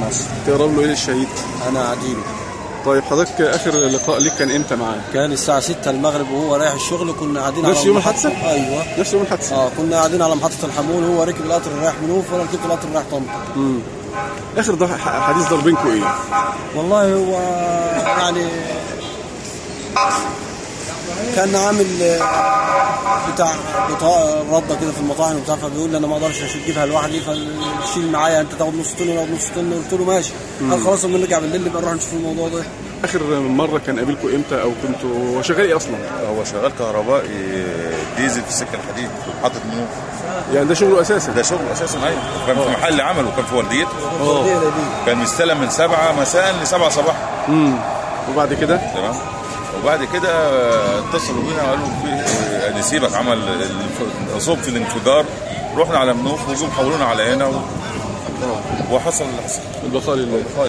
مصر تقرب له ايه للشهيد انا عديل طيب حضرتك اخر لقاء ليك كان امتى معاه كان الساعه 6 المغرب وهو رايح الشغل كنا قاعدين نفس على يوم محطة- الحادثة؟ ايوه نفس يوم الحادثه اه كنا قاعدين على محطه الحمول وهو راكب القطر رايح منوف وانا ركبت القطر رايح طنطا امم اخر ضح- حديث دار بينكم ايه والله هو يعني كان عامل آه، بتاع بطاقه رده كده في المطاعم وبتاع فبيقول لي انا ما اقدرش اجيبها لوحدي فشيل معايا انت تاخد نص طن وانا اخد نص طن قلت له ماشي قال خلاص لما نرجع بالليل نبقى نروح نشوف الموضوع ده اخر مره كان قابلكم امتى او كنتوا هو شغال ايه اصلا هو شغال كهربائي ديزل في السكه الحديد في محطه منوف يعني ده شغله اساسا ده شغل اساسا ايوه كان في محل عمل وكان في ورديته اه دي كان مستلم من 7 مساء ل 7 صباحا امم وبعد كده تمام وبعد كده اتصلوا بينا قالوا في نسيبك عمل الانف- اصاب في الانفجار رحنا على منوف وجم حولونا على هنا و... وحصل اللي حصل البقاء لله خالد